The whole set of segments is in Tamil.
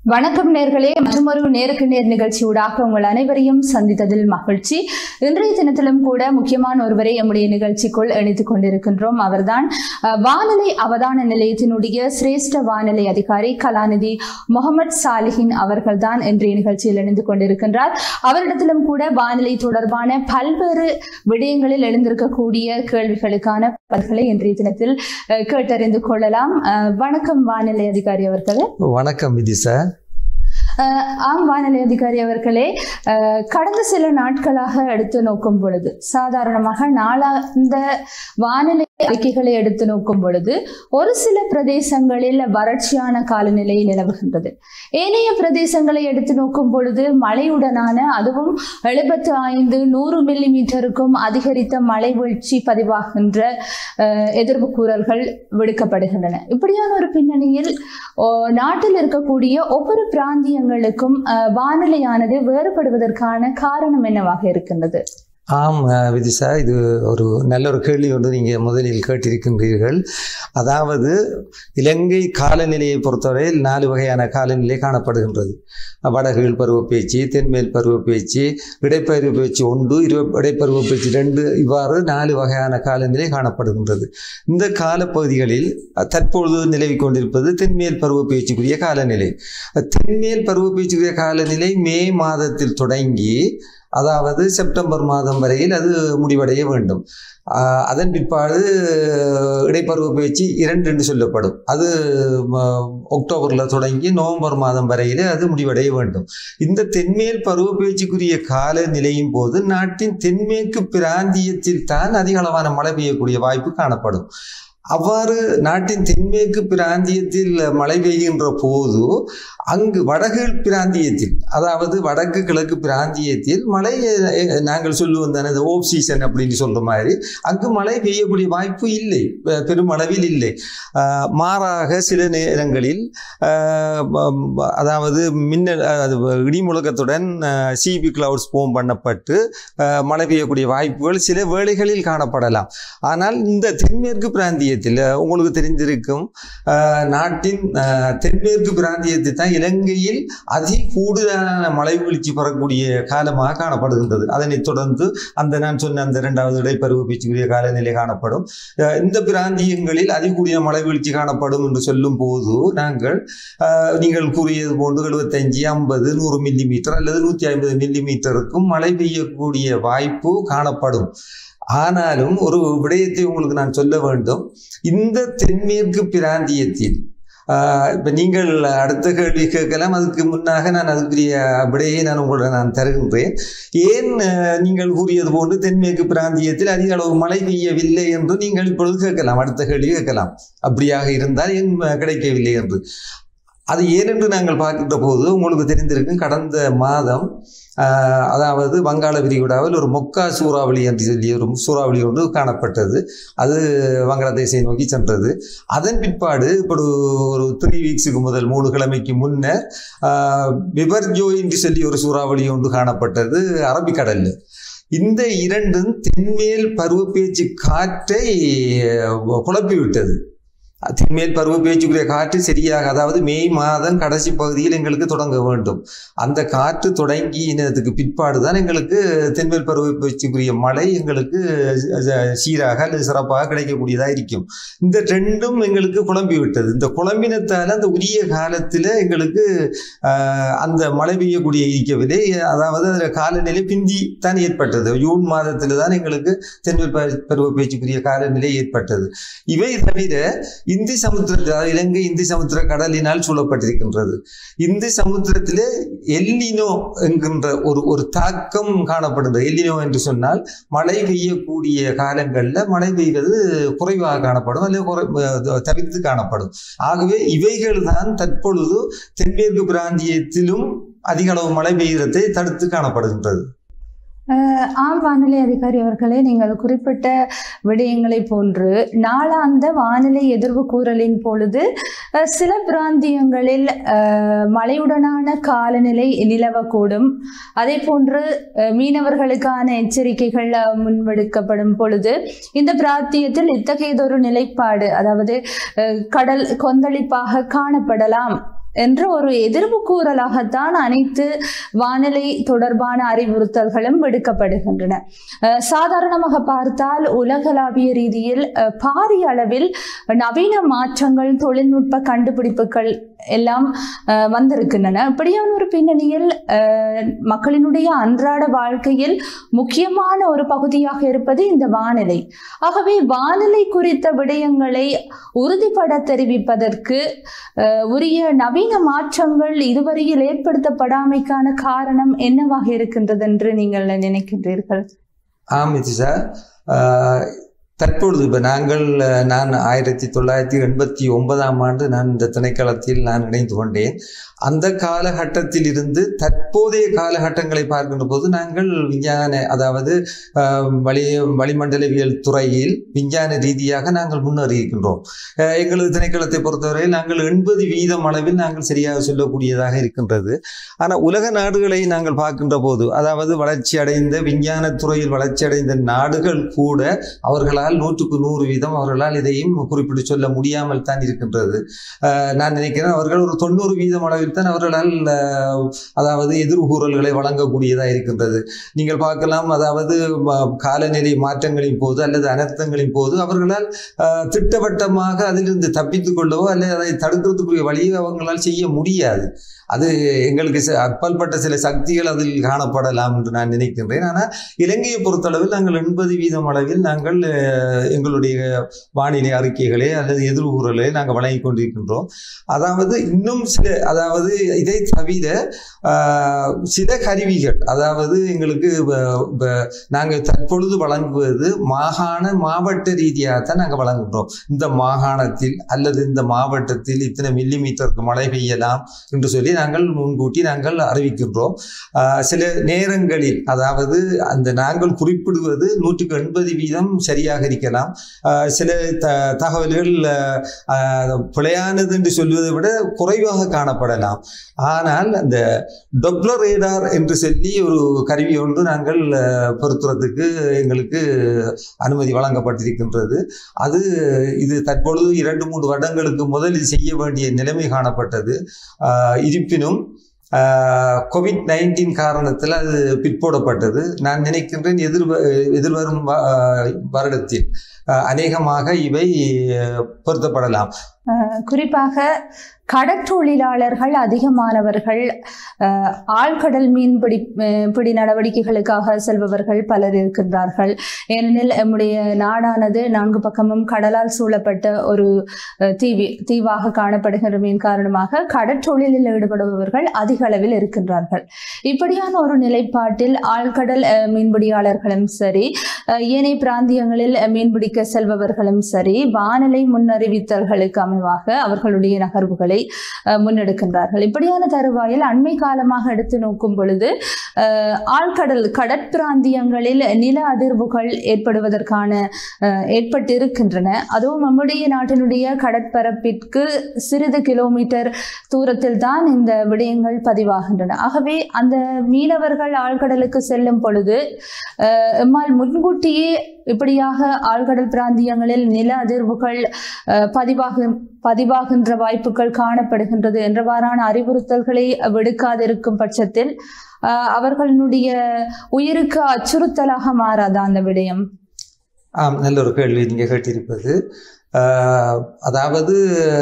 வணக்கம் நேர்களே மற்றொரு நேருக்கு நேர் நிகழ்ச்சியூடாக உங்கள் அனைவரையும் சந்தித்ததில் மகிழ்ச்சி இன்றைய தினத்திலும் கூட முக்கியமான ஒருவரை நம்முடைய நிகழ்ச்சிக்குள் இணைத்துக் கொண்டிருக்கின்றோம் அவர்தான் அஹ், வானிலை அவதான நிலையத்தினுடைய சிரேஷ்ட வானிலை அதிகாரி கலாநிதி முகமது சாலிஹின் அவர்கள்தான் இன்றைய நிகழ்ச்சியில் இணைந்து கொண்டிருக்கின்றார் அவரிடத்திலும் கூட வானிலை தொடர்பான பல்வேறு விடயங்களில் எழுந்திருக்கக்கூடிய கேள்விகளுக்கான பதில்களை இன்றைய தினத்தில் அஹ், கேட்டறிந்து கொள்ளலாம் அஹ், வணக்கம் வானிலை அதிகாரி அவர்களே வணக்கம் விதிசா அஹ் ஆம் வானிலை அதிகாரி அவர்களே அஹ் கடந்த சில நாட்களாக எடுத்து நோக்கும் பொழுது சாதாரணமாக நாளாந்த வானிலை அறிக்கைகளை எடுத்து நோக்கும் பொழுது ஒரு சில பிரதேசங்களில் வறட்சியான காலநிலை நிலவுகின்றது ஏனைய பிரதேசங்களை எடுத்து நோக்கும் பொழுது மழையுடனான அதுவும் எழுபத்து ஐந்து நூறு மில்லி மீட்டருக்கும் அதிகரித்த மழை வீழ்ச்சி பதிவாகின்ற அஹ், எதிர்ப்பு கூறல்கள் விடுக்கப்படுகின்றன இப்படியான ஒரு பின்னணியில் ஓ, நாட்டில் இருக்கக்கூடிய ஒவ்வொரு பிராந்தியங்களுக்கும் அஹ், வானிலையானது வேறுபடுவதற்கான காரணம் என்னவாக இருக்கின்றது ஆம் அஹ், விதிசா இது ஒரு நல்ல ஒரு கேள்வி ஒன்று நீங்கள் முதலில் கேட்டிருக்கின்றீர்கள் அதாவது இலங்கை காலநிலையை பொறுத்தவரையில் நாலு வகையான காலநிலை காணப்படுகின்றது வடகீழ் பருவப்பேச்சு தென்மேல் பருவப்பேச்சு இடைப்பருவ பேச்சு ஒன்று இரு இடைப்பருவ பேச்சு ரெண்டு இவ்வாறு நாலு வகையான காலநிலை காணப்படுகின்றது இந்த காலப்பகுதிகளில் அஹ், தற்பொழுது நிலவி கொண்டிருப்பது தென்மேல் பருவ பேச்சுக்குரிய காலநிலை தென்மேல் பருவ பேச்சுக்குரிய காலநிலை மே மாதத்தில் தொடங்கி அதாவது செப்டம்பர் மாதம் வரையில் அது முடிவடைய வேண்டும் ஆஹ் அதன் பிற்பாடு இடைப்பருவ பேச்சு இரண்டு என்று சொல்லப்படும் அது அக்டோபரில் தொடங்கி நவம்பர் மாதம் வரையிலே அது முடிவடைய வேண்டும் இந்த தென்மேல் பருவ பேச்சுக்குரிய கால நிலையும் போது நாட்டின் தென்மேற்கு பிராந்தியத்தில் தான் அதிக அளவான மழை பெய்யக்கூடிய வாய்ப்பு காணப்படும் அவ்வாறு நாட்டின் தென்மேற்கு பிராந்தியத்தில் மழை பெய்கின்ற போது அங்கு வடகீழ் பிராந்தியத்தில் அதாவது வடக்கு கிழக்கு பிராந்தியத்தில் மழை அஹ், நாங்கள் சொல்லுவோம் தானே ஓப் சீசன் அப்படின்னு சொல்ற மாதிரி அங்கு மழை பெய்யக்கூடிய வாய்ப்பு இல்லை பெ- பெருமளவில் இல்லை ஆஹ், மாறாக சில நேரங்களில் ஆஹ், ம- அதாவது மின்னல் அது இடி முழக்கத்துடன் சிபி கிளவுட்ஸ் போம் பண்ணப்பட்டு ஆஹ், மழை பெய்யக்கூடிய வாய்ப்புகள் சில வேளைகளில் காணப்படலாம் ஆனால் இந்த தென்மேற்கு பிராந்தியத்தில் உங்களுக்கு தெரிந்திருக்கும் ஆஹ், நாட்டின் ஆஹ், தென்மேற்கு பிராந்தியத்தில் தான் இலங்கையில் அதி கூடுதலான மழை வீழ்ச்சி பெறக்கூடிய காலமாக காணப்படுகின்றது அதனைத் தொடர்ந்து அந்த நான் சொன்ன அந்த இரண்டாவது இடைப்பருவ பேச்சுக்குரிய காலநிலை காணப்படும் ஆஹ், இந்த பிராந்தியங்களில் அதிகூடிய மழை வீழ்ச்சி காணப்படும் என்று சொல்லும் போது நாங்கள் ஆஹ், நீங்கள் கூறியது போன்று எழுபத்தஞ்சு ஐம்பது நூறு மில்லி மீட்டர் அல்லது நூற்றி ஐம்பது மில்லி மீட்டருக்கும் மழை பெய்யக்கூடிய வாய்ப்பு காணப்படும் ஆனாலும் ஒரு விடயத்தை உங்களுக்கு நான் சொல்ல வேண்டும் இந்த தென்மேற்கு பிராந்தியத்தில் ஆஹ் இப்ப நீங்கள் அடுத்த கேள்வி கேட்கலாம் அதுக்கு முன்னாக நான் அதுக்குரிய விடையை நான் உங்களிடம் நான் தருகின்றேன் ஏன் ஆஹ், நீங்கள் கூறியது போன்று தென்மேற்கு பிராந்தியத்தில் அதிக அளவு மழை பெய்யவில்லை என்று நீங்கள் இப்பொழுது கேட்கலாம் அடுத்த கேள்வி கேட்கலாம் அப்படியாக இருந்தால் ஏன் ஆஹ், கிடைக்கவில்லை என்று அது ஏனென்று நாங்கள் பார்க்கின்ற போது உங்களுக்கு தெரிந்திருக்கும் கடந்த மாதம் ஆஹ், அதாவது வங்காள விரிகுடாவில் ஒரு மொக்கா சூறாவளி என்று சொல்லி ஒரு சூறாவளி ஒன்று காணப்பட்டது அது வங்காளதேசை நோக்கி சென்றது அதன் பிற்பாடு இப்படி ஒரு த்ரீ வீக்ஸுக்கு முதல் மூணு கிழமைக்கு முன்னர் ஆஹ், பிபர்ஜோ என்று சொல்லி ஒரு சூறாவளி ஒன்று காணப்பட்டது அரபிக்கடல்ல இந்த இரண்டும் தென்மேல் பருவப்பேச்சு காற்றை அஹ், குழப்பி விட்டது தென்மேல் பருவ பேச்சுக்குரிய காற்று சரியாக அதாவது மே மாதம் கடைசி பகுதியில் எங்களுக்கு தொடங்க வேண்டும் அந்த காற்று தொடங்கினதுக்கு பிற்பாடு தான் எங்களுக்கு தென்மேல் பருவ பேச்சுக்குரிய மழை எங்களுக்கு அஹ், சீராக அல்லது சிறப்பாக கிடைக்கக்கூடியதாக இருக்கும் இந்த ரெண்டும் எங்களுக்கு குழம்பி விட்டது இந்த குழம்பினத்தால் அந்த உரிய காலத்தில் எங்களுக்கு ஆஹ், அந்த மழை பெய்யக்கூடிய இருக்கவில்லை அதாவது அதில் காலநிலை பிந்தி தான் ஏற்பட்டது ஜூன் மாதத்தில் தான் எங்களுக்கு தென்மேல் ப- பருவ பேச்சுக்குரிய காலநிலை ஏற்பட்டது இவை தவிர இந்தி சமுத்திர அதாவது இலங்கை இந்தி சமுத்திர கடலினால் சூழப்பட்டிருக்கின்றது இந்தி சமுத்திரத்திலே எல்லினோ என்கின்ற ஒரு ஒரு தாக்கம் காணப்படுகிறது எல்லினோ என்று சொன்னால் மழை பெய்யக்கூடிய காலங்களில் மழை பெய்வது குறைவாக காணப்படும் அல்லது குறை அஹ் தவிர்த்து காணப்படும் ஆகவே இவைகள் தான் தற்பொழுது தென்மேற்கு பிராந்தியத்திலும் அதிக அளவு மழை பெய்கிறதை தடுத்து காணப்படுகின்றது அஹ் ஆம் வானிலை அதிகாரி அவர்களே நீங்கள் குறிப்பிட்ட விடயங்களை போன்று நாளாந்த வானிலை எதிர்வு கூறலின் பொழுது அஹ், சில பிராந்தியங்களில் அஹ், மழையுடனான காலநிலை நிலவக்கூடும் அதே போன்று அஹ், மீனவர்களுக்கான எச்சரிக்கைகள் அஹ், முன்வெடுக்கப்படும் பொழுது இந்த பிராந்தியத்தில் இத்தகையதொரு நிலைப்பாடு அதாவது அஹ், கடல் கொந்தளிப்பாக காணப்படலாம் என்ற ஒரு எதிர்வு கூறலாகத்தான் அனைத்து வானிலை தொடர்பான அறிவுறுத்தல்களும் விடுக்கப்படுகின்றன அஹ் சாதாரணமாக பார்த்தால் உலகளாவிய ரீதியில் அஹ், பாரிய அளவில் நவீன மாற்றங்கள் தொழில்நுட்ப கண்டுபிடிப்புகள் எல்லாம் அஹ், வந்திருக்கின்றன இப்படியான ஒரு பின்னணியில் அஹ், மக்களினுடைய அன்றாட வாழ்க்கையில் முக்கியமான ஒரு பகுதியாக இருப்பது இந்த வானிலை ஆகவே வானிலை குறித்த விடயங்களை உறுதிப்பட தெரிவிப்பதற்கு அஹ், உரிய நவீன மாற்றங்கள் இதுவரையில் ஏற்படுத்தப்படாமைக்கான காரணம் என்னவாக இருக்கின்றது என்று நீங்கள் நினைக்கின்றீர்கள் ஆம் இதிசா ஆஹ், தற்பொழுது இப்போ நாங்கள் அஹ், நான் ஆயிரத்தி தொள்ளாயிரத்தி எண்பத்தி ஒன்பதாம் ஆண்டு நான் இந்த திணைக்களத்தில் நான் இணைந்து கொண்டேன் அந்த காலகட்டத்தில் இருந்து தற்போதைய காலகட்டங்களை பார்க்கின்ற போது நாங்கள் விஞ்ஞான அதாவது ஆஹ், வளி வளிமண்டலவியல் துறையில் விஞ்ஞான ரீதியாக நாங்கள் முன்னேறி இருக்கின்றோம் ஆஹ், எங்களது திணைக்களத்தை பொறுத்தவரையில் நாங்கள் எண்பது வீதம் அளவில் நாங்கள் சரியாக சொல்லக்கூடியதாக இருக்கின்றது ஆனால் உலக நாடுகளை நாங்கள் பார்க்கின்ற போது அதாவது வளர்ச்சி அடைந்த விஞ்ஞான துறையில் வளர்ச்சி அடைந்த நாடுகள் கூட அவர்களால் நூற்றுக்கு நூறு வீதம் அவர்களால் இதையும் குறிப்பிட்டு சொல்ல முடியாமல் தான் இருக்கின்றது அஹ் நான் நினைக்கிறேன் அவர்கள் ஒரு தொண்ணூறு வீதம் அளவில் தான் அவர்களால் அஹ், அதாவது எதிர்கூறல்களை வழங்கக்கூடியதாக இருக்கின்றது நீங்கள் பார்க்கலாம் அதாவது ம- காலநிலை மாற்றங்களின் போது அல்லது அனர்த்தங்களின் போது அவர்களால் அஹ், திட்டவட்டமாக அதிலிருந்து தப்பித்துக் கொள்ளவோ அல்லது அதை தடுக்கிறதுக்குரிய வழியை அவங்களால் செய்ய முடியாது அது எங்களுக்கு ச- அப்பாற்பட்ட சில சக்திகள் அதில் காணப்படலாம் என்று நான் நினைக்கின்றேன் ஆனால் இலங்கையை பொறுத்தளவில் நாங்கள் எண்பது வீதம் அளவில் நாங்கள் அஹ், எங்களுடைய வானிலை அறிக்கைகளை அல்லது எதிர்கூறலை நாங்கள் வழங்கிக் கொண்டிருக்கின்றோம் அதாவது இன்னும் சில அதாவது இதை தவிர ஆஹ், சில கருவிகள் அதாவது எங்களுக்கு நாங்கள் தற்பொழுது வழங்குவது மாகாண மாவட்ட ரீதியாகத்தான் நாங்கள் வழங்குகிறோம் இந்த மாகாணத்தில் அல்லது இந்த மாவட்டத்தில் இத்தனை மில்லி மீட்டருக்கு மழை பெய்யலாம் என்று சொல்லி நாங்கள் முன்கூட்டி நாங்கள் அறிவிக்கின்றோம் ஆஹ் சில நேரங்களில் அதாவது அந்த நாங்கள் குறிப்பிடுவது நூற்றுக்கு எண்பது வீதம் சரியாக இருக்கலாம் ஆஹ் சில த தகவல்கள் ஆஹ் பிழையானது என்று சொல்வதை விட குறைவாக காணப்படலாம் ஆனால் அந்த டொப்ளோ ரேடார் என்று சொல்லி ஒரு கருவி ஒன்று நாங்கள் ஆஹ் பொருத்துறதுக்கு எங்களுக்கு அனுமதி வழங்கப்பட்டிருக்கின்றது அது இது தற்பொழுது இரண்டு மூன்று வருடங்களுக்கு முதல் இது செய்ய வேண்டிய நிலைமை காணப்பட்டது ஆஹ் இருப்பினும் கோவிட் நைன்டீன் காரணத்தில் அது பிற்போடப்பட்டது நான் நினைக்கின்றேன் எதிர் எதிர்வரும் வ- ஆஹ் வருடத்தில் ஆஹ் அநேகமாக இவை ஆஹ் பொருத்தப்படலாம் அஹ் குறிப்பாக கடற்றொழிலாளர்கள் அதிகமானவர்கள் அஹ், ஆழ்கடல் மீன்பிடி அஹ், பிடி நடவடிக்கைகளுக்காக செல்பவர்கள் பலர் இருக்கின்றார்கள் ஏனெனில் நம்முடைய நாடானது நான்கு பக்கமும் கடலால் சூழப்பட்ட ஒரு அஹ், தீவி தீவாக காணப்படுகிறமையின் காரணமாக கடற்றொழிலில் ஈடுபடுபவர்கள் அதிக அளவில் இருக்கின்றார்கள் இப்படியான ஒரு நிலைப்பாட்டில் ஆழ்கடல் அஹ், மீன்பிடியாளர்களும் சரி அஹ், ஏனைய பிராந்தியங்களில் அஹ், மீன்பிடிக்க செல்பவர்களும் சரி வானிலை முன்னறிவித்தல்களுக்கு அமைவாக அவர்களுடைய நகர்வுகளை அஹ், முன்னெடுக்கின்றார்கள் இப்படியான தருவாயில் அண்மை காலமாக எடுத்து நோக்கும் பொழுது அஹ், ஆழ்கடல் கடற்பிராந்தியங்களில் நில அதிர்வுகள் ஏற்படுவதற்கான அஹ், ஏற்பட்டிருக்கின்றன அதுவும் நம்முடைய நாட்டினுடைய கடற்பரப்பிற்கு சிறிது கிலோமீட்டர் தூரத்தில் தான் இந்த விடயங்கள் பதிவாகின்றன ஆகவே அந்த மீனவர்கள் ஆழ்கடலுக்கு செல்லும் பொழுது அஹ், எம்மால் முன்கூட்டியே இப்படியாக ஆழ்கடல் பிராந்தியங்களில் நில அதிர்வுகள் அஹ், பதிவாகு பதிவாகின்ற வாய்ப்புகள் காணப்படுகின்றது என்றவாறான அறிவுறுத்தல்களை விடுக்காதிருக்கும் பட்சத்தில் அஹ், அவர்களுடைய உயிருக்கு அச்சுறுத்தலாக மாறாதா அந்த விடயம் ஆம் நல்ல ஒரு கேள்வி நீங்கள் கேட்டிருப்பது ஆஹ் அதாவது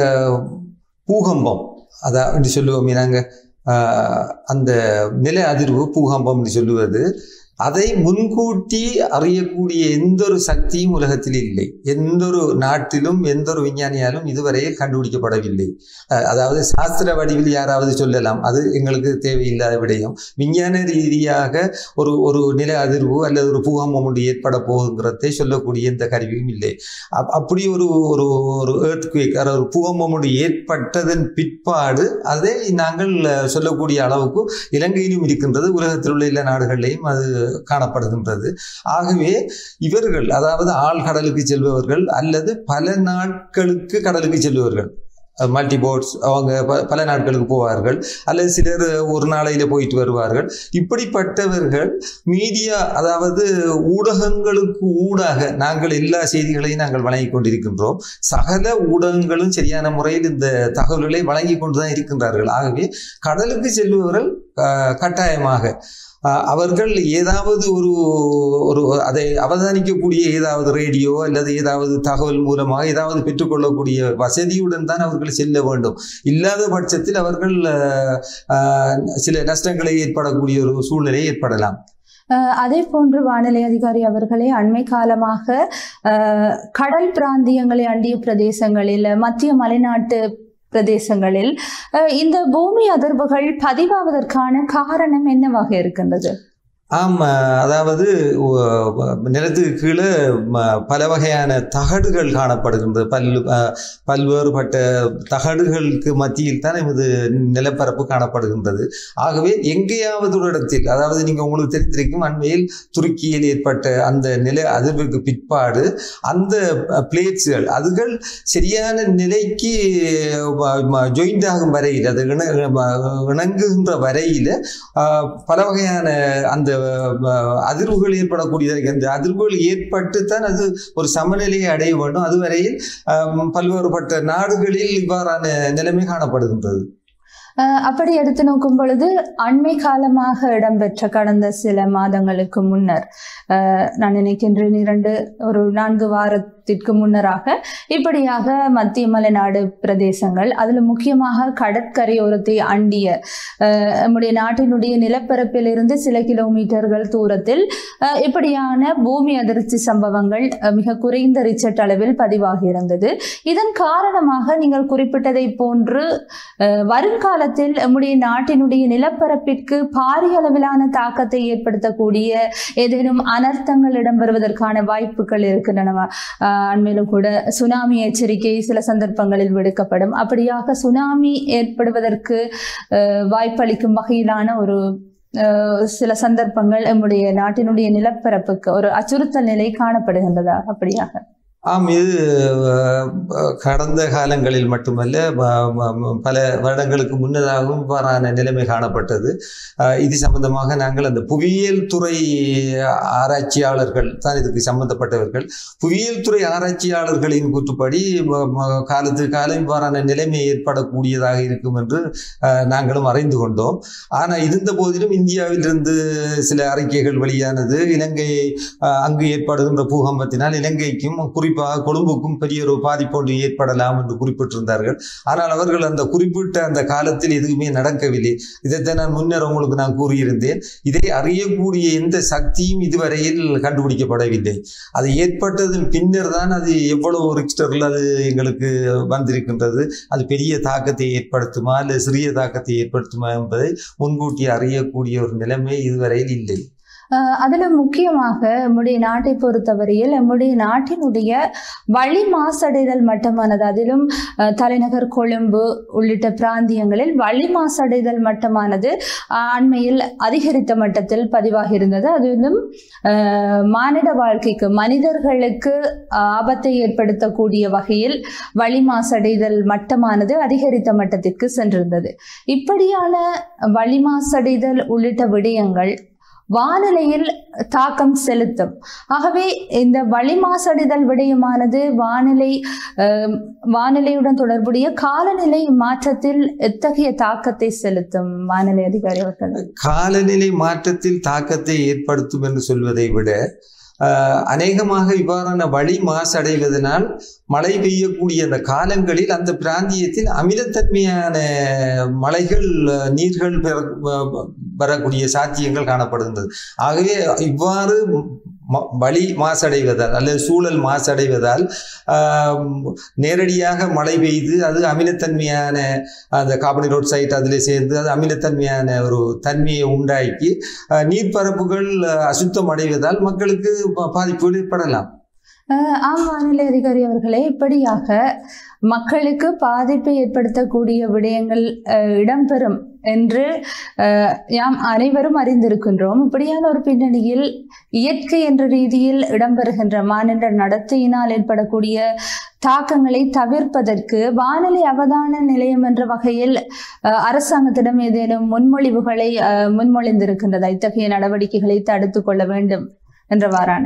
பூகம்பம் அதா என்று சொல்லுவோமே நாங்கள் அந்த நில அதிர்வு பூகம்பம் என்று சொல்லுவது அதை முன்கூட்டி அறியக்கூடிய எந்த ஒரு சக்தியும் உலகத்தில் இல்லை எந்த ஒரு நாட்டிலும் எந்த ஒரு விஞ்ஞானியாலும் இதுவரையில் கண்டுபிடிக்கப்படவில்லை அஹ் அதாவது சாஸ்திர வடிவில் யாராவது சொல்லலாம் அது எங்களுக்கு தேவையில்லாத விடயம் விஞ்ஞான ரீதியாக ஒரு ஒரு நில அதிர்வு அல்லது ஒரு பூகம்பம் ஒன்று ஏற்பட போகுங்கிறதை சொல்லக்கூடிய எந்த கருவியும் இல்லை அப்- அப்படி ஒரு ஒரு ஒரு earthquake அதாவது ஒரு பூகம்பம் ஒன்று ஏற்பட்டதன் பிற்பாடு அதை நாங்கள் அஹ், சொல்லக்கூடிய அளவுக்கு இலங்கையிலும் இருக்கின்றது உலகத்தில் உள்ள எல்லா நாடுகளிலையும் அது காணப்படுகின்றது ஆகவே இவர்கள் அதாவது ஆழ்கடலுக்கு செல்பவர்கள் அல்லது பல நாட்களுக்கு கடலுக்கு செல்பவர்கள் மல்டி போர்ட்ஸ் அவங்க ப- பல நாட்களுக்கு போவார்கள் அல்லது சிலர் ஒரு நாளையில போயிட்டு வருவார்கள் இப்படிப்பட்டவர்கள் மீடியா அதாவது ஊடகங்களுக்கு ஊடாக நாங்கள் எல்லா செய்திகளையும் நாங்கள் வழங்கி கொண்டிருக்கின்றோம் சகல ஊடகங்களும் சரியான முறையில் இந்த தகவல்களை வழங்கி கொண்டுதான் இருக்கின்றார்கள் ஆகவே கடலுக்கு செல்பவர்கள் அஹ், கட்டாயமாக அஹ், அவர்கள் ஏதாவது ஒரு ஒரு அதை அவதானிக்கக்கூடிய ஏதாவது ரேடியோ அல்லது ஏதாவது தகவல் மூலமாக ஏதாவது பெற்றுக்கொள்ளக்கூடிய வசதியுடன் தான் அவர்கள் செல்ல வேண்டும் இல்லாத பட்சத்தில் அவர்கள் அஹ், அஹ், சில நஷ்டங்களை ஏற்படக்கூடிய ஒரு சூழ்நிலை ஏற்படலாம் அஹ் அதே போன்று வானிலை அதிகாரி அவர்களே அண்மை காலமாக அஹ், கடல் பிராந்தியங்களை அண்டிய பிரதேசங்களில் மத்திய மலைநாட்டு பிரதேசங்களில் அஹ், இந்த பூமி அதிர்வுகள் பதிவாவதற்கான காரணம் என்னவாக இருக்கின்றது ஆமா அதாவது ஒ- நிலத்துக்கு கீழே ம- பல வகையான தகடுகள் காணப்படுகின்றது பல் அஹ், பல்வேறுபட்ட தகடுகளுக்கு மத்தியில் தான் இது நிலப்பரப்பு காணப்படுகின்றது ஆகவே எங்கேயாவது ஒரு இடத்தில் அதாவது நீங்க உங்களுக்கு தெரிந்திருக்கும் அண்மையில் துருக்கியில் ஏற்பட்ட அந்த நில அதிர்வுக்கு பிற்பாடு அந்த பிளேட்ஸ்கள் அதுகள் சரியான நிலைக்கு ஜாயிண்ட் ஆகும் வரையில் அது இண இணங்குகின்ற வரையில் ஆஹ், பல வகையான அந்த ஆஹ், அதிர்வுகள் ஏற்படக்கூடியதாக அந்த அதிர்வுகள் ஏற்பட்டு தான் அது ஒரு சமநிலையை அடைய வேண்டும் அதுவரையில் ஆஹ், பல்வேறுபட்ட நாடுகளில் இவ்வாறான நிலைமை காணப்படுகின்றது அஹ் அப்படி எடுத்து நோக்கும் பொழுது அண்மை காலமாக இடம்பெற்ற கடந்த சில மாதங்களுக்கு முன்னர் அஹ் நான் நினைக்கின்றேன் இரண்டு ஒரு நான்கு வாரத்திற்கு முன்னராக இப்படியாக மத்திய மலைநாடு பிரதேசங்கள் அதில் முக்கியமாக கடற்கரையோரத்தை அண்டிய அஹ் நம்முடைய நாட்டினுடைய நிலப்பரப்பில் இருந்து சில கிலோமீட்டர்கள் தூரத்தில் அஹ் இப்படியான பூமி அதிர்ச்சி சம்பவங்கள் அஹ் மிக குறைந்த ரிச்சர்ட் அளவில் பதிவாகி இருந்தது இதன் காரணமாக நீங்கள் குறிப்பிட்டதை போன்று அஹ் வருங்காலத்தில் நம்முடைய நாட்டினுடைய நிலப்பரப்பிற்கு பாரிய அளவிலான தாக்கத்தை ஏற்படுத்தக்கூடிய ஏதேனும் அனர்த்தங்கள் இடம்பெறுவதற்கான வாய்ப்புகள் இருக்கின்றன அஹ் அண்மையிலும் கூட சுனாமி எச்சரிக்கை சில சந்தர்ப்பங்களில் விடுக்கப்படும் அப்படியாக சுனாமி ஏற்படுவதற்கு அஹ் வாய்ப்பளிக்கும் வகையிலான ஒரு அஹ் சில சந்தர்ப்பங்கள் நம்முடைய நாட்டினுடைய நிலப்பரப்புக்கு ஒரு அச்சுறுத்தல் நிலை காணப்படுகின்றதா அப்படியாக ஆம் இது அஹ், கடந்த காலங்களில் மட்டுமல்ல ம- ம- ம- பல வருடங்களுக்கு முன்னதாகவும் இவ்வாறான நிலைமை காணப்பட்டது அஹ், இது சம்பந்தமாக நாங்கள் அந்த புவியியல் துறை ஆராய்ச்சியாளர்கள் தான் இதுக்கு சம்பந்தப்பட்டவர்கள் புவியியல் துறை ஆராய்ச்சியாளர்களின் கூற்றுப்படி ம- ம- காலத்துக்கு காலம் இவ்வாறான நிலைமை ஏற்படக்கூடியதாக இருக்கும் என்று அஹ், நாங்களும் அறிந்து கொண்டோம் ஆனால் இருந்த போதிலும் இந்தியாவிலிருந்து சில அறிக்கைகள் வெளியானது இலங்கை அஹ், அங்கு ஏற்படுகின்ற பூகம்பத்தினால் இலங்கைக்கும் குறிப்பாக கொழும்புக்கும் பெரிய ஒரு பாதிப்பு ஒன்று ஏற்படலாம் என்று குறிப்பிட்டிருந்தார்கள் ஆனால் அவர்கள் அந்த குறிப்பிட்ட அந்த காலத்தில் எதுவுமே நடக்கவில்லை இதைத்தான் நான் முன்னர் உங்களுக்கு நான் கூறியிருந்தேன் இதை அறியக்கூடிய எந்த சக்தியும் இதுவரையில் கண்டுபிடிக்கப்படவில்லை அது ஏற்பட்டதன் பின்னர் தான் அது எவ்வளவு ரிக்ஸ்டரில் அது எங்களுக்கு வந்திருக்கின்றது அது பெரிய தாக்கத்தை ஏற்படுத்துமா இல்லை சிறிய தாக்கத்தை ஏற்படுத்துமா என்பதை முன்கூட்டி அறியக்கூடிய ஒரு நிலைமை இதுவரையில் இல்லை அஹ் அதுல முக்கியமாக நம்முடைய நாட்டை பொறுத்தவரையில் நம்முடைய நாட்டினுடைய வழி மாசடைதல் மட்டமானது அதிலும் அஹ், தலைநகர் கொழும்பு உள்ளிட்ட பிராந்தியங்களில் வழி மாசடைதல் மட்டமானது அஹ், அண்மையில் அதிகரித்த மட்டத்தில் பதிவாகி இருந்தது அதிலும் அஹ், மானிட வாழ்க்கைக்கு மனிதர்களுக்கு அஹ், ஆபத்தை ஏற்படுத்தக்கூடிய வகையில் வழி மாசடைதல் மட்டமானது அதிகரித்த மட்டத்திற்கு சென்றிருந்தது இப்படியான வழி மாசடைதல் உள்ளிட்ட விடயங்கள் வானிலையில் தாக்கம் செலுத்தும் ஆகவே இந்த வளி மாசடைதல் விடயமானது வானிலை அஹ், வானிலையுடன் தொடர்புடைய காலநிலை மாற்றத்தில் எத்தகைய தாக்கத்தை செலுத்தும் வானிலை அதிகாரி அவர்கள் காலநிலை மாற்றத்தில் தாக்கத்தை ஏற்படுத்தும் என்று சொல்வதை விட ஆஹ், அநேகமாக இவ்வாறான வழி மாசடைவதனால் மழை பெய்யக்கூடிய அந்த காலங்களில் அந்த பிராந்தியத்தில் அமிலத்தன்மையான மலைகள் அஹ், நீர்கள் பெற- வ- வரக்கூடிய சாத்தியங்கள் காணப்படுகின்றது ஆகவே இவ்வாறு ம- வழி மாசடைவதால் அல்லது சூழல் மாசடைவதால் ஆஹ், நேரடியாக மழை பெய்து அது அமிலத்தன்மையான அந்த கார்பன் சைட் அதில் சேர்ந்து அது அமிலத்தன்மையான ஒரு தன்மையை உண்டாக்கி அஹ், நீர்ப்பரப்புகள் அஹ், அசுத்தம் அடைவதால் மக்களுக்கு ப- பாதிப்புகள் ஏற்படலாம் அஹ் ஆம் வானிலை அதிகாரி அவர்களே இப்படியாக மக்களுக்கு பாதிப்பை ஏற்படுத்தக்கூடிய விடயங்கள் அஹ், இடம்பெறும் என்று அஹ், யாம் அனைவரும் அறிந்திருக்கின்றோம் இப்படியான ஒரு பின்னணியில் இயற்கை என்ற ரீதியில் இடம்பெறுகின்ற மாநில நடத்தையினால் ஏற்படக்கூடிய தாக்கங்களை தவிர்ப்பதற்கு வானிலை அவதான நிலையம் என்ற வகையில் அஹ், அரசாங்கத்திடம் ஏதேனும் முன்மொழிவுகளை அஹ், முன்மொழிந்திருக்கின்றதா இத்தகைய நடவடிக்கைகளை தடுத்து கொள்ள வேண்டும் என்றவாறான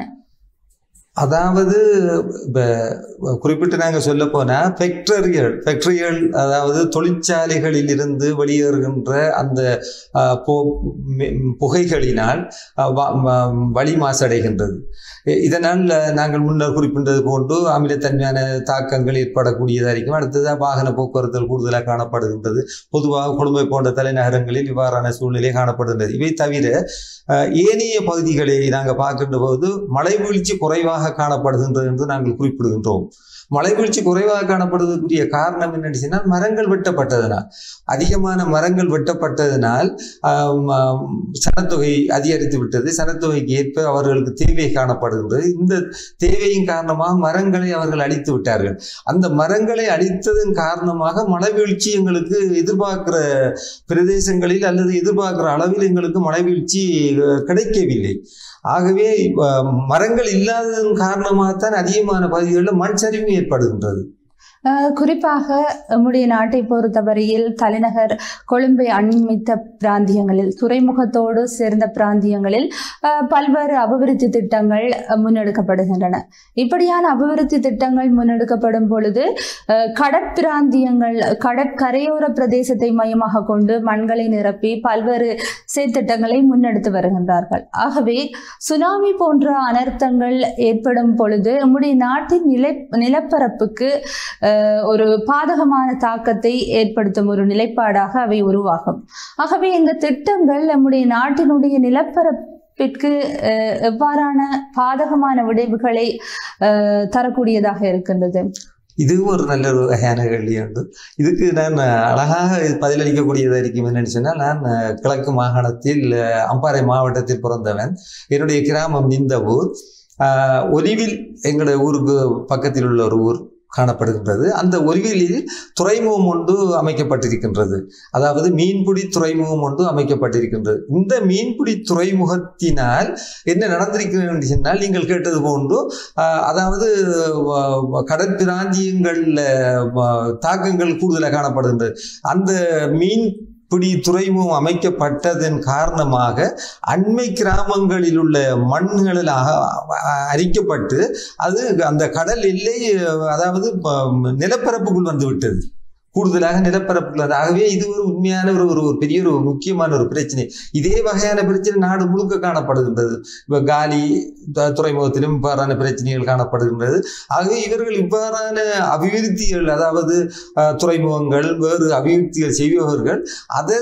அதாவது இப்ப குறிப்பிட்டு நாங்க சொல்ல போனா ஃபேக்டரிகள் ஃபேக்டரிகள் அதாவது தொழிற்சாலைகளில் இருந்து வெளியேறுகின்ற அந்த ஆஹ், பு- மி- புகைகளினால் ஆஹ், வ- வ- வளி மாசடைகின்றது இ- இதனால் அஹ், நாங்கள் முன்னர் குறிப்பிட்டது போன்று அமிலத்தன்மையான தாக்கங்கள் ஏற்படக்கூடியதாக இருக்கும் அடுத்ததாக வாகன போக்குவரத்து கூடுதலாக காணப்படுகின்றது பொதுவாக கொழும்பை போன்ற தலைநகரங்களில் இவ்வாறான சூழ்நிலை காணப்படுகின்றது இவை தவிர அஹ், ஏனைய பகுதிகளை நாங்கள் பார்க்கின்ற போது மழை வீழ்ச்சி குறைவாக காணப்படுகின்றது என்று நாங்கள் குறிப்பிடுகின்றோம் மழை வீழ்ச்சி குறைவாக காணப்படுவதற்குரிய காரணம் என்னன்னு சொன்னால் மரங்கள் வெட்டப்பட்டதனால் அதிகமான மரங்கள் வெட்டப்பட்டதனால் ஆம், ஆம், சனத்தொகை அதிகரித்து விட்டது சனத்தொகைக்கு ஏற்ப அவர்களுக்கு தேவை காணப்படுகின்றது இந்த தேவையின் காரணமாக மரங்களை அவர்கள் அழித்து விட்டார்கள் அந்த மரங்களை அழித்ததன் காரணமாக மழை வீழ்ச்சி எங்களுக்கு எதிர்பார்க்கிற பிரதேசங்களில் அல்லது எதிர்பார்க்கிற அளவில் எங்களுக்கு மழை வீழ்ச்சி அஹ், கிடைக்கவில்லை ஆகவே அஹ், மரங்கள் இல்லாததன் காரணமாகத்தான் அதிகமான பகுதிகளில் மண் சரிவு ஏற்படுகின்றது அஹ் குறிப்பாக நம்முடைய நாட்டை பொறுத்தவரையில் தலைநகர் கொழும்பை அண்மித்த பிராந்தியங்களில் துறைமுகத்தோடு சேர்ந்த பிராந்தியங்களில் அஹ், பல்வேறு அபிவிருத்தி திட்டங்கள் அஹ், முன்னெடுக்கப்படுகின்றன இப்படியான அபிவிருத்தி திட்டங்கள் முன்னெடுக்கப்படும் பொழுது அஹ், கடற்பிராந்தியங்கள் கடற்கரையோர பிரதேசத்தை மையமாக கொண்டு மண்களை நிரப்பி பல்வேறு செயற்திட்டங்களை முன்னெடுத்து வருகின்றார்கள் ஆகவே சுனாமி போன்ற அனர்த்தங்கள் ஏற்படும் பொழுது நம்முடைய நாட்டின் நிலை நிலப்பரப்புக்கு அஹ், ஒரு பாதகமான தாக்கத்தை ஏற்படுத்தும் ஒரு நிலைப்பாடாக அவை உருவாகும் ஆகவே இந்த திட்டங்கள் நம்முடைய நாட்டினுடைய நிலப்பரப்பிற்கு அஹ், எவ்வாறான பாதகமான விளைவுகளை அஹ், தரக்கூடியதாக இருக்கின்றது இது ஒரு நல்ல ஒரு வகையான கேள்வி உண்டு இதுக்கு நான் அழகாக பதிலளிக்கக்கூடியதாக இருக்கும் என்னன்னு சொன்னால் நான் அஹ், கிழக்கு மாகாணத்தில் அஹ், அம்பாறை மாவட்டத்தில் பிறந்தவன் என்னுடைய கிராமம் இந்த ஊர் ஆஹ், ஒலிவில் எங்களுடைய ஊருக்கு பக்கத்தில் உள்ள ஒரு ஊர் காணப்படுகின்றது அந்த ஒலிவிலில் துறைமுகம் ஒன்று அமைக்கப்பட்டிருக்கின்றது அதாவது மீன்பிடி துறைமுகம் ஒன்று அமைக்கப்பட்டிருக்கின்றது இந்த மீன்பிடி துறைமுகத்தினால் என்ன நடந்திருக்கிறது என்று சொன்னால் நீங்கள் கேட்டது போன்று ஆஹ், அதாவது வ- வ- கடற்பிராந்தியங்கள்ல வ- தாக்கங்கள் கூடுதலாக காணப்படுகின்றது அந்த மீன் பிடி துறைமுகம் அமைக்கப்பட்டதன் காரணமாக அண்மை கிராமங்களில் உள்ள மண்களில் அக- அ- அரிக்கப்பட்டு அது அந்த கடல் எல்லை அதாவது ப- நிலப்பரப்புக்குள் வந்து விட்டது கூடுதலாக நிலப்பரப்புக்குள் வந்து ஆகவே இது ஒரு உண்மையான ஒரு ஒரு ஒரு பெரிய ஒரு முக்கியமான ஒரு பிரச்சனை இதே வகையான பிரச்சனை நாடு முழுக்க காணப்படுகின்றது இப்போ காலி த- துறைமுகத்திலும் இவ்வாறான பிரச்சனைகள் காணப்படுகின்றது ஆகவே இவர்கள் இவ்வாறான அபிவிருத்திகள் அதாவது அஹ், துறைமுகங்கள் வேறு அபிவிருத்திகள் செய்பவர்கள் அதை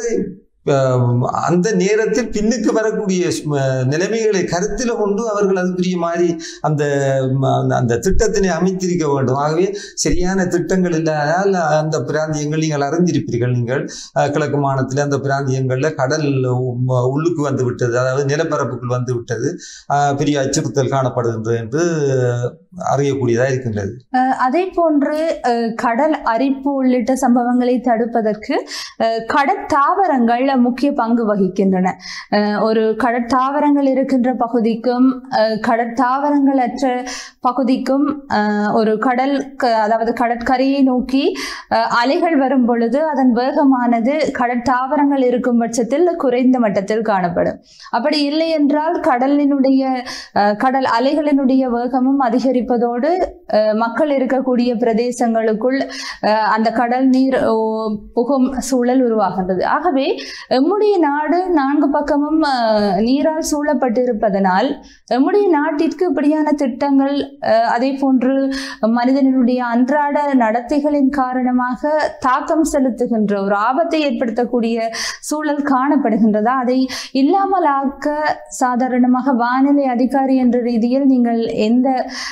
அஹ், அந்த நேரத்தில் பின்னுக்கு வரக்கூடிய ஸ்ம- நிலைமைகளை கருத்தில் கொண்டு அவர்கள் அதுக்குரிய மாதிரி அந்த ம, அந்த- அந்த திட்டத்தினை அமைத்திருக்க வேண்டும் ஆகவே சரியான திட்டங்கள் இல்லாதால் அந்த பிராந்தியங்கள் நீங்கள் அறிந்திருப்பீர்கள் நீங்கள் அஹ், கிழக்கு மாநிலத்தில் அந்த பிராந்தியங்களில் கடல் உம், உள்ளுக்கு வந்து விட்டது அதாவது நிலப்பரப்புக்குள் வந்து விட்டது அஹ், பெரிய அச்சுறுத்தல் காணப்படுகின்றது என்று அறியக்கூடியதாக இருக்கின்றது அஹ் அதே போன்று அஹ், கடல் அரிப்பு உள்ளிட்ட சம்பவங்களை தடுப்பதற்கு அஹ், கடற்தாவரங்கள் முக்கிய பங்கு வகிக்கின்றன அஹ், ஒரு கடற்தாவரங்கள் இருக்கின்ற பகுதிக்கும் அஹ், கடற்தாவரங்களற்ற பகுதிக்கும் அஹ், ஒரு கடல் க- அதாவது கடற்கரையை நோக்கி அஹ், அலைகள் வரும் பொழுது அதன் வேகமானது கடற்தாவரங்கள் இருக்கும் பட்சத்தில் குறைந்த மட்டத்தில் காணப்படும் அப்படி இல்லை என்றால் கடலினுடைய அஹ், கடல் அலைகளினுடைய வேகமும் அதிகரிப்பதோடு அஹ், மக்கள் இருக்கக்கூடிய பிரதேசங்களுக்குள் அஹ், அந்த கடல் நீர் ஓ, புகும் சூழல் உருவாகின்றது ஆகவே எம்முடைய நாடு நான்கு பக்கமும் அஹ், நீரால் சூழப்பட்டிருப்பதனால் எம்முடைய நாட்டிற்கு இப்படியான திட்டங்கள் அஹ், அதே போன்று மனிதனுடைய அன்றாட நடத்தைகளின் காரணமாக தாக்கம் செலுத்துகின்ற ஒரு ஆபத்தை ஏற்படுத்தக்கூடிய சூழல் காணப்படுகின்றதா அதை இல்லாமல் ஆக்க சாதாரணமாக வானிலை அதிகாரி என்ற ரீதியில் நீங்கள் எந்த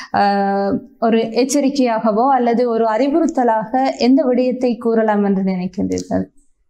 ஆஹ், ஒரு எச்சரிக்கையாகவோ அல்லது ஒரு அறிவுறுத்தலாக எந்த விடயத்தை கூறலாம் என்று நினைக்கின்றீர்கள்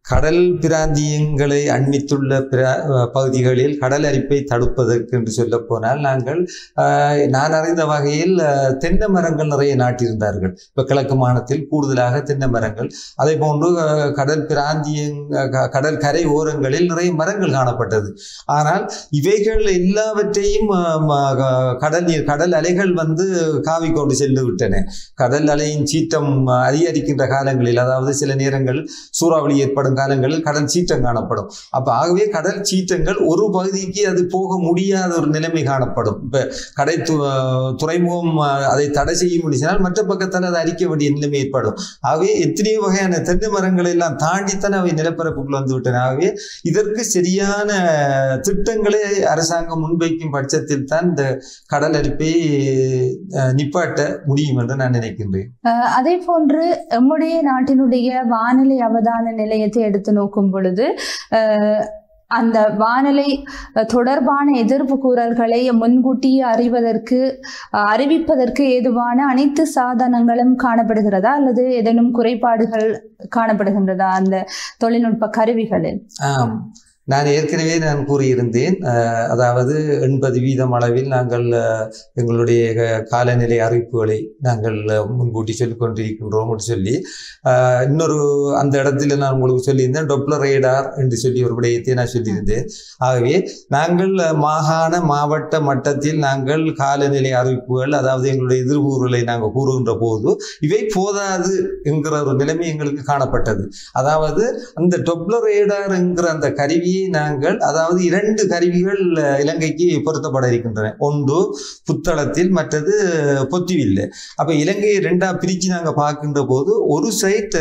கடல் பிராந்தியங்களை அண்மித்துள்ள பிர- பகுதிகளில் கடல் அரிப்பை தடுப்பதற்கு என்று சொல்ல போனால் நாங்கள் ஆஹ், நான் அறிந்த வகையில் ஆஹ், தென்னை மரங்கள் நிறைய நாட்டியிருந்தார்கள் இப்போ கிழக்கு மாநிலத்தில் கூடுதலாக தென்னை மரங்கள் அதே போன்று ஆஹ், கடல் பிராந்திய கடல் கரை ஓரங்களில் நிறைய மரங்கள் காணப்பட்டது ஆனால் இவைகள் எல்லாவற்றையும் ஆஹ், ம- க- கடல் நீர் கடல் அலைகள் வந்து காவி கொண்டு சென்று விட்டன கடல் அலையின் சீற்றம் ஆஹ், அதிகரிக்கின்ற காலங்களில் அதாவது சில நேரங்கள் சூறாவளி ஏற்படும் காலங்களில் கடல் சீற்றம் காணப்படும் அப்ப ஆகவே கடல் சீற்றங்கள் ஒரு பகுதிக்கு அது போக முடியாத ஒரு நிலைமை காணப்படும் இப்ப கடை து- துறைமுகம் ஆஹ், அதை தடை செய்ய முடிச்சினால் மற்ற பக்கத்தில் அதை அரிக்க வேண்டிய நிலைமை ஏற்படும் ஆகவே எத்தனையோ வகையான தென்னை மரங்களை எல்லாம் தாண்டித்தான் அவை நிலப்பரப்புக்குள் வந்து விட்டன ஆகவே இதற்கு சரியான திட்டங்களை அரசாங்கம் முன்வைக்கும் பட்சத்தில் தான் இந்த கடல் அரிப்பை ஆஹ், நிப்பாட்ட முடியும் என்று நான் நினைக்கின்றேன் அஹ் அதே போன்று எம்முடைய நாட்டினுடைய வானிலை அவதான நிலையத்தை எடுத்து நோக்கும் பொழுது அஹ், அந்த வானிலை அஹ், தொடர்பான எதிர்ப்பு கூறல்களை முன்கூட்டியே அறிவதற்கு அஹ், அறிவிப்பதற்கு ஏதுவான அனைத்து சாதனங்களும் காணப்படுகிறதா அல்லது ஏதேனும் குறைபாடுகள் காணப்படுகின்றதா அந்த தொழில்நுட்ப கருவிகளில் ஆம் நான் ஏற்கனவே நான் கூறியிருந்தேன் அஹ், அதாவது எண்பது வீதம் அளவில் நாங்கள் அஹ், எங்களுடைய க- காலநிலை அறிவிப்புகளை நாங்கள் அஹ், முன்கூட்டி சொல்லிக் கொண்டிருக்கின்றோம் என்று சொல்லி அஹ், இன்னொரு அந்த இடத்துல நான் உங்களுக்கு சொல்லியிருந்தேன் டொப்ளர் ரேடார் என்று சொல்லி ஒரு விடயத்தை நான் சொல்லியிருந்தேன் ஆகவே நாங்கள் அஹ், மாகாண மாவட்ட மட்டத்தில் நாங்கள் காலநிலை அறிவிப்புகள் அதாவது எங்களுடைய எதிர்கூறுகளை நாங்கள் கூறுகின்ற போது இவை போதாது என்கிற ஒரு நிலைமை எங்களுக்கு காணப்பட்டது அதாவது அந்த டொப்ளர் ரேடார் என்கிற அந்த கருவியை நாங்கள் அதாவது இரண்டு கருவிகள் அஹ், இலங்கைக்கு பொருத்தப்பட இருக்கின்றன ஒன்று புத்தளத்தில் மற்றது பொத்திவில் அப்ப இலங்கையை ரெண்டா பிரிச்சு நாங்க பார்க்கின்ற போது ஒரு சைட்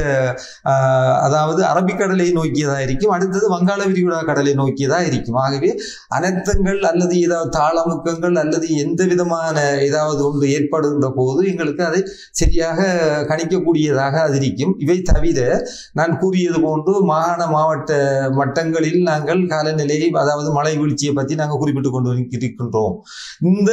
அதாவது அரபிக்கடலை நோக்கியதா இருக்கும் அடுத்தது வங்காள விரிகுடா கடலை நோக்கியதா இருக்கும் ஆகவே அனர்த்தங்கள் அல்லது ஏதாவது தாளமுக்கங்கள் அல்லது எந்த விதமான ஏதாவது ஒன்று ஏற்படுகின்ற போது எங்களுக்கு அதை சரியாக கணிக்கக்கூடியதாக அது இருக்கும் இவை தவிர நான் கூறியது போன்று மாகாண மாவட்ட மட்டங்களில் நாங்கள் காலநிலையை அதாவது மழை வீழ்ச்சியை பற்றி நாங்கள் குறிப்பிட்டு கொண்டு இருக்கின்றோம் இந்த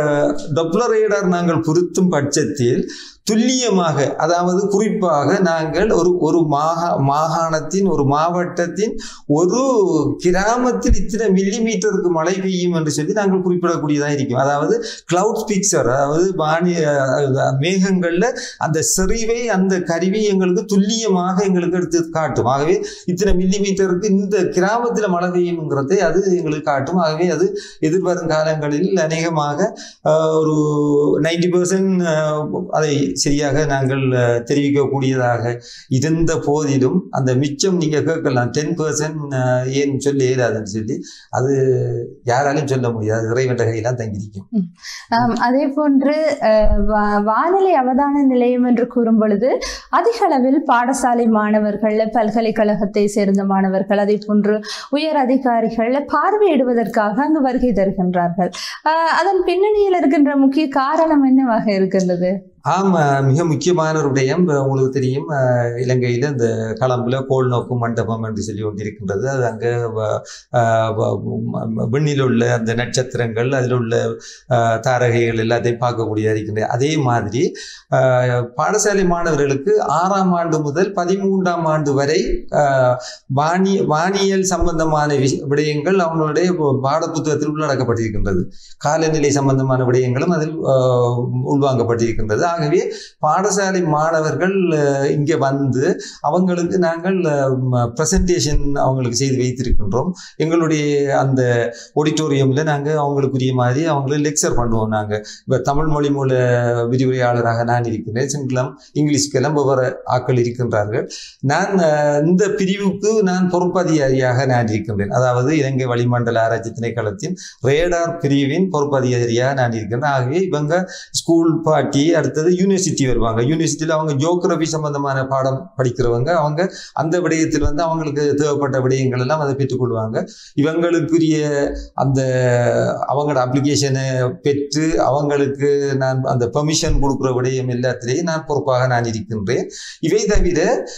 டொப்ளர் ரேடார் நாங்கள் பொருத்தும் பட்சத்தில் துல்லியமாக அதாவது குறிப்பாக நாங்கள் ஒரு ஒரு மாகா மாகாணத்தின் ஒரு மாவட்டத்தின் ஒரு கிராமத்தில் இத்தனை மில்லி மீட்டருக்கு மழை பெய்யும் என்று சொல்லி நாங்கள் குறிப்பிடக்கூடியதாக இருக்கும் அதாவது கிளவுட் பிக்சர் அதாவது வானி அஹ், மேகங்கள்ல அந்த செறிவை அந்த கருவி எங்களுக்கு துல்லியமாக எங்களுக்கு எடுத்து காட்டும் ஆகவே இத்தனை மில்லி மீட்டருக்கு இந்த கிராமத்தில் மழை பெய்யுங்கிறதை அது எங்களுக்கு காட்டும் ஆகவே அது எதிர்வரும் காலங்களில் அநேகமாக அஹ், ஒரு நைன்டி பர்சன்ட் அதை சரியாக நாங்கள் அஹ், தெரிவிக்கக்கூடியதாக இருந்த போதிலும் அந்த மிச்சம் நீங்க கேட்கலாம் டென் பர்சன்ட் ஏன் சொல்ல இயலாதுன்னு சொல்லி அது யாராலையும் சொல்ல முடியாது இறைவன் கையெல்லாம் தங்கியிருக்கும் ஆம், அதே போன்று அஹ், வா- வானிலை அவதான நிலையம் என்று கூறும் பொழுது அதிக அளவில் பாடசாலை மாணவர்கள் பல்கலைக்கழகத்தை சேர்ந்த மாணவர்கள் அதே போன்று உயர் அதிகாரிகள் பார்வையிடுவதற்காக அங்கு வருகை தருகின்றார்கள் அஹ், அதன் பின்னணியில் இருக்கின்ற முக்கிய காரணம் என்னவாக இருக்கின்றது ஆமா மிக முக்கியமான ஒரு விடயம் இப்ப உங்களுக்கு தெரியும் அஹ், இலங்கையில இந்த களம்புல கோல் நோக்கும் மண்டபம் என்று சொல்லி ஒன்று இருக்கின்றது அது அங்க வ- அஹ், வ- ம- விண்ணில் உள்ள அந்த நட்சத்திரங்கள் அதில் உள்ள அஹ், தாரகைகள் எல்லாத்தையும் பார்க்கக்கூடியதாக இருக்கின்றது அதே மாதிரி அஹ், பாடசாலை மாணவர்களுக்கு ஆறாம் ஆண்டு முதல் பதிமூன்றாம் ஆண்டு வரை அஹ், வானி வானியல் சம்பந்தமான விஷ- விடயங்கள் அவங்களுடைய பாடப்புத்தகத்தில் உள்ளடக்கப்பட்டிருக்கின்றது காலநிலை சம்பந்தமான விடயங்களும் அதில் அஹ், உள்வாங்கப்பட்டிருக்கின்றது ஆகவே பாடசாலை மாணவர்கள் அஹ், இங்கே வந்து அவங்களுக்கு நாங்கள் ப்ரெசன்டேஷன் அவங்களுக்கு செய்து வைத்திருக்கின்றோம் எங்களுடைய அந்த ஆடிட்டோரியமில் நாங்கள் அவங்களுக்குரிய மாதிரி அவங்களை லெக்சர் பண்ணுவோம் நாங்கள் இப்போ தமிழ் மொழி மூல விரிவுரையாளராக நான் இருக்கின்றேன் சிங்களம் இங்கிலீஷ்க்கெல்லாம் ஒவ்வொரு ஆட்கள் இருக்கின்றார்கள் நான் அஹ், இந்த பிரிவுக்கு நான் பொறுப்பதிகாரியாக நான் இருக்கின்றேன் அதாவது இலங்கை வளிமண்டல ஆராய்ச்சி திணைக்களத்தின் ரேடார் பிரிவின் பொறுப்பதிகாரியாக நான் இருக்கின்றேன் ஆகவே இவங்க ஸ்கூல் பாட்டி அடுத்தது யூனிவர்சிட்டி வருவாங்க யூனிவர்சிட்டியில் அவங்க ஜியோகிரபி சம்பந்தமான பாடம் படிக்கிறவங்க அவங்க அந்த விடயத்தில் வந்து அவங்களுக்கு தேவைப்பட்ட விடயங்கள் எல்லாம் அதை பெற்றுக்கொள்வாங்க இவங்களுக்குரிய அந்த அவங்களோட அப்ளிகேஷனை பெற்று அவங்களுக்கு நான் அந்த பெர்மிஷன் கொடுக்குற விடயம் எல்லாத்திலேயும் நான் பொறுப்பாக நான் இருக்கின்றேன் இவை தவிர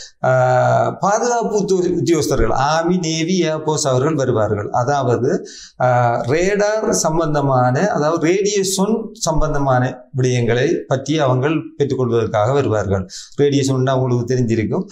ஆஹ், பாதுகாப்பு உத்தியோ- உத்தியோகஸ்தர்கள் ஆர்மி நேவி ஏர்போர்ஸ் அவர்கள் வருவார்கள் அதாவது ரேடார் சம்பந்தமான அதாவது ரேடியேஷன் சம்பந்தமான விடயங்களை பற்றி அவங்க அவங்கள் பெற்றுக்கொள்வதற்காக வருவார்கள் ரேடியேஷன் உங்களுக்கு தெரிஞ்சிருக்கும்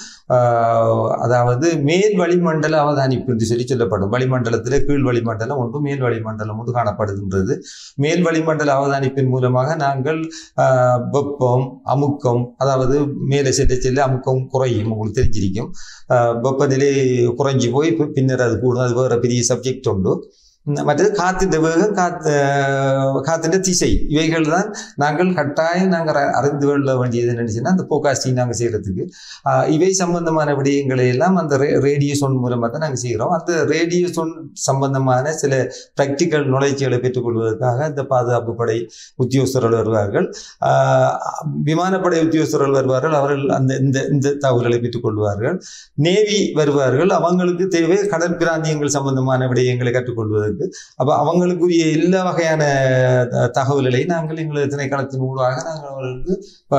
ஆஹ் அதாவது மேல் வளிமண்டல அவதானிப்பு என்று சொல்லி சொல்லப்படும் வளிமண்டலத்தில் கீழ் வளிமண்டலம் ஒன்று மேல் வளிமண்டலம் ஒன்று காணப்படுகின்றது மேல் வளிமண்டல அவதானிப்பின் மூலமாக நாங்கள் ஆஹ் வெப்பம் அமுக்கம் அதாவது மேலே செல்ல செல்ல அமுக்கம் குறையும் உங்களுக்கு தெரிஞ்சிருக்கும் ஆஹ் வெப்பநிலை குறைஞ்சி போய் பி- பின்னர் அது கூடும் அது வேற பெரிய சப்ஜெக்ட் உண்டு உம் மற்றது காத்தின் வேகம் காத்து காத்தின் திசை இவைகள் தான் நாங்கள் கட்டாயம் நாங்கள் அ- அறிந்து கொள்ள வேண்டியது நினைச்சுன்னா அந்த போகாஸ்டிங் நாங்கள் செய்யறதுக்கு ஆஹ் இவை சம்பந்தமான விடயங்களை எல்லாம் அந்த ரே ரேடியோசோன் மூலமாக தான் நாங்கள் செய்கிறோம் அந்த ரேடியோசோன் சம்பந்தமான சில ப்ராக்டிக்கல் நுழைச்சிகளை பெற்றுக்கொள்வதற்காக இந்த பாதுகாப்பு படை உத்தியோகஸ்தர்கள் வருவார்கள் ஆஹ் விமானப்படை உத்தியோகஸ்தர்கள் வருவார்கள் அவர்கள் அந்த இந்த இந்த தகவல்களை பெற்றுக்கொள்வார்கள் நேவி வருவார்கள் அவங்களுக்கு தேவை கடல் பிராந்தியங்கள் சம்பந்தமான விடயங்களை கற்றுக்கொள்வதற்கு அப்போ அவங்களுக்குரிய எல்லா வகையான த- தகவல்களை நாங்கள் எங்களது திணைக்களத்தின் ஊடாக நாங்கள் அவர்களுக்கு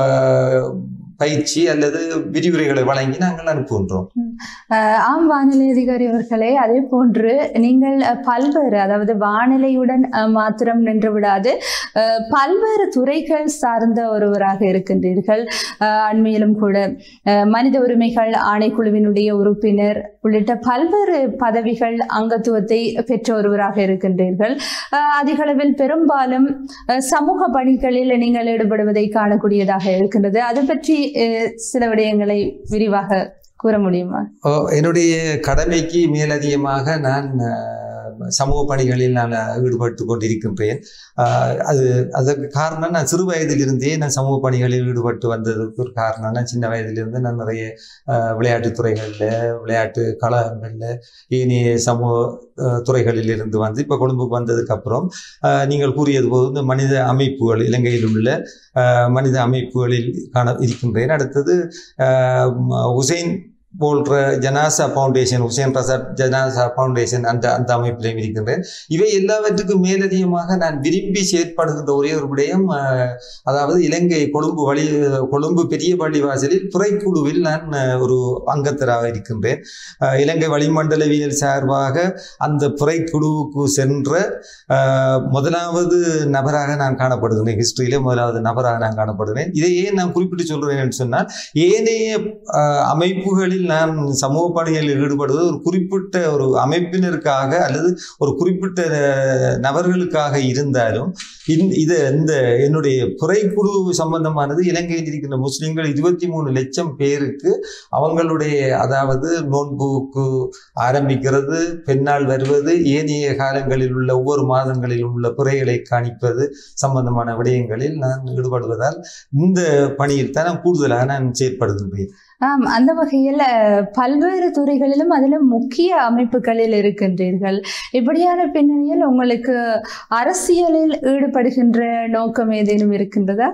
ப- பயிற்சி அல்லது விரிவுரைகளை வழங்கி நாங்கள் அனுப்புகின்றோம் அஹ் ஆம் வானிலை அதிகாரி அவர்களே அதே போன்று நீங்கள் அஹ், பல்வேறு அதாவது வானிலையுடன் அஹ், மாத்திரம் நின்று விடாது அஹ், பல்வேறு துறைகள் சார்ந்த ஒருவராக இருக்கின்றீர்கள் அஹ், அண்மையிலும் கூட அஹ், மனித உரிமைகள் ஆணைக்குழுவினுடைய உறுப்பினர் உள்ளிட்ட பல்வேறு பதவிகள் அங்கத்துவத்தை பெற்ற ஒருவராக இருக்கின்றீர்கள் அஹ், அதிகளவில் பெரும்பாலும் அஹ், சமூக பணிகளில் நீங்கள் ஈடுபடுவதை காணக்கூடியதாக இருக்கின்றது அது பற்றி அஹ், சில விடயங்களை விரிவாக கூற முடியுமா ஓ, என்னுடைய கடமைக்கு மேலதிகமாக நான் அஹ், சமூக பணிகளில் நான் ஈடுபட்டு கொண்டிருக்கின்றேன் அஹ், அது அதற்கு காரணம் நான் சிறு வயதிலிருந்தே நான் சமூக பணிகளில் ஈடுபட்டு வந்ததுக்கு ஒரு காரணம் நான் சின்ன வயதிலிருந்து நான் நிறைய அஹ், விளையாட்டுத் துறைகளில் விளையாட்டு கழகங்களில் ஏனைய சமூக அஹ், துறைகளில் இருந்து வந்து இப்போ கொழும்புக்கு வந்ததுக்கு அப்புறம் அஹ், நீங்கள் கூறியது போது இந்த மனித அமைப்புகள் இலங்கையில் உள்ள அஹ், மனித அமைப்புகளில் காண இருக்கின்றேன் அடுத்தது அஹ், ம- உசைன் போன்ற ஜனாசா ஃபவுண்டேஷன் ஹுசேன் பிரசாத் ஜனாசா ஃபவுண்டேஷன் அந்த அந்த அமைப்பிலையும் இருக்கின்றேன் இவை எல்லாவற்றுக்கும் மேலதிகமாக நான் விரும்பி செயற்படுகின்ற ஒரே ஒரு விடயம் அஹ், அதாவது இலங்கை கொழும்பு வழி கொழும்பு பெரிய பள்ளிவாசலில் துறைக்குழுவில் நான் அஹ், ஒரு அங்கத்தராக இருக்கின்றேன் அஹ், இலங்கை வளிமண்டலவியல் சார்பாக அந்த துறைக்குழுவுக்கு சென்ற அஹ், முதலாவது நபராக நான் காணப்படுகிறேன் ஹிஸ்டரியிலே முதலாவது நபராக நான் காணப்படுகிறேன் இதை ஏன் நான் குறிப்பிட்டு சொல்கிறேன் என்று சொன்னால் ஏனைய அஹ், அமைப்புகளில் நான் சமூக பணிகளில் ஈடுபடுவது ஒரு குறிப்பிட்ட ஒரு அமைப்பினருக்காக அல்லது ஒரு குறிப்பிட்ட அஹ், நபர்களுக்காக இருந்தாலும் இந்த இது இந்த என்னுடைய துறைக்குழு சம்பந்தமானது இலங்கையில் இருக்கின்ற முஸ்லிம்கள் இருபத்தி மூணு லட்சம் பேருக்கு அவங்களுடைய அதாவது நோன்புக்கு ஆரம்பிக்கிறது பெண்ணால் வருவது ஏனைய காலங்களில் உள்ள ஒவ்வொரு மாதங்களில் உள்ள பிறைகளை காணிப்பது சம்பந்தமான விடயங்களில் நான் ஈடுபடுவதால் இந்த பணியில் தான் நான் கூடுதலாக நான் செயற்படுகின்றேன் ஆம் அந்த வகையில் அஹ், பல்வேறு துறைகளிலும் அதிலும் முக்கிய அமைப்புகளில் இருக்கின்றீர்கள் இப்படியான பின்னணியில் உங்களுக்கு அரசியலில் ஈடுபடுகின்ற நோக்கம் ஏதேனும் இருக்கின்றதா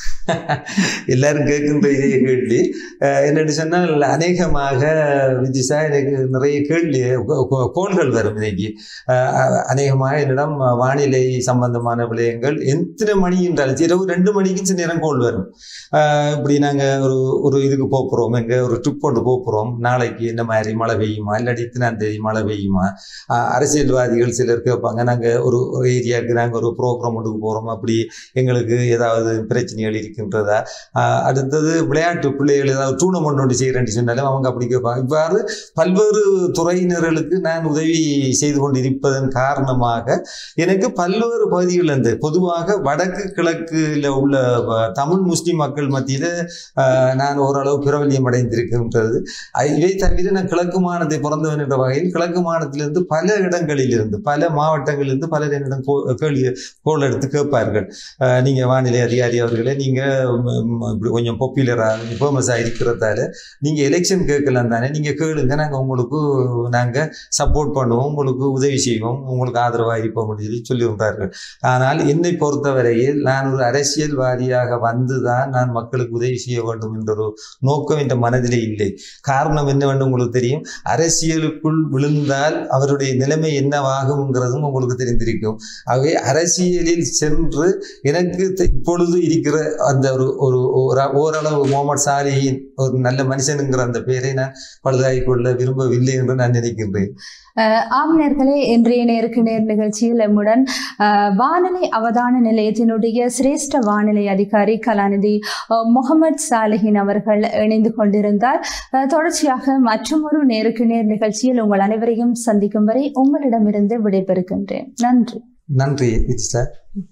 எல்லாரும் கேட்கின்ற இதே கேள்வி அஹ் என்னன்னு சொன்னால் அநேகமாக விதிஷா எனக்கு நிறைய கேள்வி கோ- கோ- கோள்கள் வரும் இன்னைக்கு அஹ் அஹ் அநேகமாக என்னிடம் வானிலை சம்பந்தமான விடயங்கள் எத்தனை மணி என்றாலும் சரி, இரவு ரெண்டு மணிக்கு சில நேரம் கோல் வரும் அஹ் இப்படி நாங்கள் ஒரு ஒரு இதுக்கு போக போகிறோம் எங்கே ஒரு ட்ரிப் கொண்டு போக போகிறோம் நாளைக்கு என்ன மாதிரி மழை பெய்யுமா இல்லாட்டி இத்தனாம் தேதி மழை பெய்யுமா அஹ் அரசியல்வாதிகள் சிலர் கேட்பாங்க நாங்கள் ஒரு ஒரு ஏரியாவுக்கு நாங்கள் ஒரு ப்ரோக்ராம் ஒன்றுக்கு போகிறோம் அப்படி எங்களுக்கு ஏதாவது பிரச்சனைகள் இருக்கின்றதா ஆஹ் அடுத்தது விளையாட்டு பிள்ளைகள் ஏதாவது டூர்னமெண்ட் ஒன்று செய்கிறேன்னு சொன்னாலும் அவங்க அப்படி கேட்பாங்க இவ்வாறு பல்வேறு துறையினர்களுக்கு நான் உதவி செய்து கொண்டிருப்பதன் காரணமாக எனக்கு பல்வேறு பகுதிகள் இருந்து பொதுவாக வடக்கு கிழக்குல உள்ள வ- தமிழ் முஸ்லிம் மக்கள் மத்தியில் நான் ஓரளவு பிரபல்யம் அடைந்திருக்கின்றது அஹ் இவை தவிர நான் கிழக்கு மாநிலத்தை பிறந்தவன் என்ற வகையில் கிழக்கு மாநிலத்திலிருந்து பல இடங்களில் இருந்து பல மாவட்டங்களிலிருந்து பலர் என்னிடம் கோ- கேள்வி கோல் எடுத்து கேட்பார்கள் அஹ் நீங்க வானிலை அதிகாரி அவர்களே நீங்க ம், ம், இப்படி கொஞ்சம் பாப்புலராக ஃபேமஸாக இருக்கிறதால நீங்க எலெக்ஷன் கேட்கலாம் தானே நீங்க கேளுங்க நாங்க உங்களுக்கு நாங்க சப்போர்ட் பண்ணுவோம் உங்களுக்கு உதவி செய்வோம் உங்களுக்கு ஆதரவாக இருப்போம் அப்படின்னு சொல்லி சொல்லுகின்றார்கள் ஆனால் என்னை பொறுத்தவரையில் நான் ஒரு அரசியல்வாதியாக வந்துதான் நான் மக்களுக்கு உதவி செய்ய வேண்டும் என்ற ஒரு நோக்கம் என்ற மனதிலே இல்லை காரணம் என்னவென்று உங்களுக்கு தெரியும் அரசியலுக்குள் விழுந்தால் அவருடைய நிலைமை என்னவாகுங்கிறதும் உங்களுக்கு தெரிந்திருக்கும் ஆகவே அரசியலில் சென்று எனக்கு த- இப்பொழுது இருக்கிற அந்த ஒரு ஒரு ஒரு- ஓரளவு முகமது சாலியின் ஒரு நல்ல மனுஷனுங்கிற அந்த பெயரை நான் பழுதாகிக் கொள்ள விரும்பவில்லை என்று நான் நினைக்கின்றேன் அஹ் ஆம் நேர்களே இன்றைய நேருக்கு நேர் நிகழ்ச்சியில் எம்முடன் அஹ், வானிலை அவதான நிலையத்தினுடைய சிரேஷ்ட வானிலை அதிகாரி கலாநிதி அஹ், முகமது சாலிஹின் அவர்கள் இணைந்து கொண்டிருந்தார் அஹ், தொடர்ச்சியாக மற்றொரு நேருக்கு நேர் நிகழ்ச்சியில் உங்கள் அனைவரையும் சந்திக்கும் வரை உங்களிடமிருந்து விடைபெறுகின்றேன் நன்றி நன்றி விதிசா